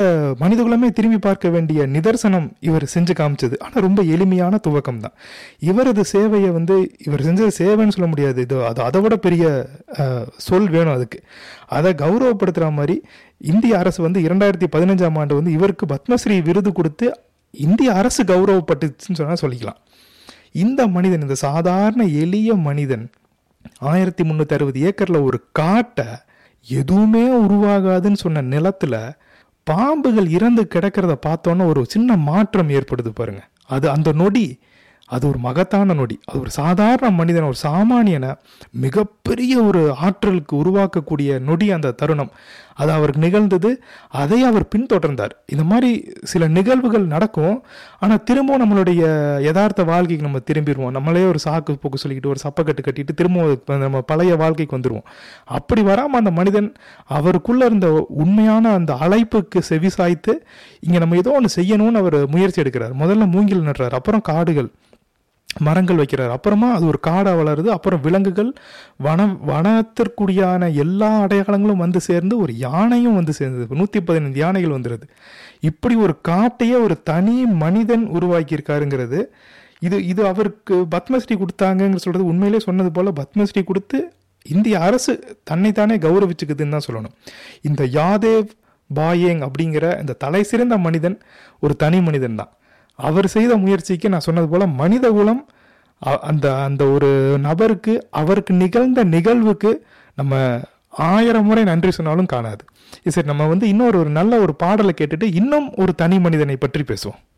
அஹ், மனிதகுலமே திரும்பி பார்க்க வேண்டிய நிதர்சனம் இவர் செஞ்சு காமிச்சது ஆனால் ரொம்ப எளிமையான துவக்கம் தான் இவரது சேவையை வந்து இவர் செஞ்சது சேவைன்னு சொல்ல முடியாது இது அது அதை விட பெரிய அஹ், சொல் வேணும் அதுக்கு அதை கௌரவப்படுத்துகிற மாதிரி இந்திய அரசு வந்து இரண்டாயிரத்தி பதினஞ்சாம் ஆண்டு வந்து இவருக்கு பத்மஸ்ரீ விருது கொடுத்து இந்திய அரசு கௌரவப்பட்டுச்சுன்னு சொன்னால் சொல்லிக்கலாம் இந்த மனிதன் இந்த சாதாரண எளிய மனிதன் ஆயிரத்தி முந்நூற்றி அறுபது ஏக்கரில் ஒரு காட்டை எதுவுமே உருவாகாதுன்னு சொன்ன நிலத்துல பாம்புகள் இறந்து கிடக்கிறத பார்த்தோன்னே ஒரு சின்ன மாற்றம் ஏற்படுது பாருங்க அது அந்த நொடி அது ஒரு மகத்தான நொடி அது ஒரு சாதாரண மனிதன் ஒரு சாமானியனை மிகப்பெரிய ஒரு ஆற்றலுக்கு உருவாக்கக்கூடிய நொடி அந்த தருணம் அது அவருக்கு நிகழ்ந்தது அதை அவர் பின்தொடர்ந்தார் இந்த மாதிரி சில நிகழ்வுகள் நடக்கும் ஆனால் திரும்பவும் நம்மளுடைய யதார்த்த வாழ்க்கைக்கு நம்ம திரும்பிடுவோம் நம்மளே ஒரு சாக்கு போக்கு சொல்லிக்கிட்டு ஒரு சப்பக்கட்டு கட்டிட்டு திரும்பவும் நம்ம பழைய வாழ்க்கைக்கு வந்துடுவோம் அப்படி வராமல் அந்த மனிதன் அவருக்குள்ள இருந்த உண்மையான அந்த அழைப்புக்கு செவி சாய்த்து இங்கே நம்ம ஏதோ ஒன்று செய்யணும்னு அவர் முயற்சி எடுக்கிறார் முதல்ல மூங்கில் நடுறார் அப்புறம் காடுகள் மரங்கள் வைக்கிறார் அப்புறமா அது ஒரு காடாக வளருது அப்புறம் விலங்குகள் வனம் வனத்திற்குடியான எல்லா அடையாளங்களும் வந்து சேர்ந்து ஒரு யானையும் வந்து சேர்ந்தது நூற்றி பதினைந்து யானைகள் வந்துடுது இப்படி ஒரு காட்டையே ஒரு தனி மனிதன் உருவாக்கியிருக்காருங்கிறது இது இது அவருக்கு பத்மஸ்ரீ கொடுத்தாங்கன்னு சொல்றது உண்மையிலே சொன்னது போல பத்மஸ்ரீ கொடுத்து இந்திய அரசு தன்னைத்தானே கௌரவிச்சுக்குதுன்னு தான் சொல்லணும் இந்த யாதேவ் பாயேங் அப்படிங்கிற இந்த தலை சிறந்த மனிதன் ஒரு தனி மனிதன் தான் அவர் செய்த முயற்சிக்கு நான் சொன்னது போல மனித குலம் அ- அந்த அந்த ஒரு நபருக்கு அவருக்கு நிகழ்ந்த நிகழ்வுக்கு நம்ம ஆயிரம் முறை நன்றி சொன்னாலும் காணாது சரி நம்ம வந்து இன்னொரு ஒரு நல்ல ஒரு பாடலை கேட்டுட்டு இன்னும் ஒரு தனி மனிதனை பற்றி பேசுவோம்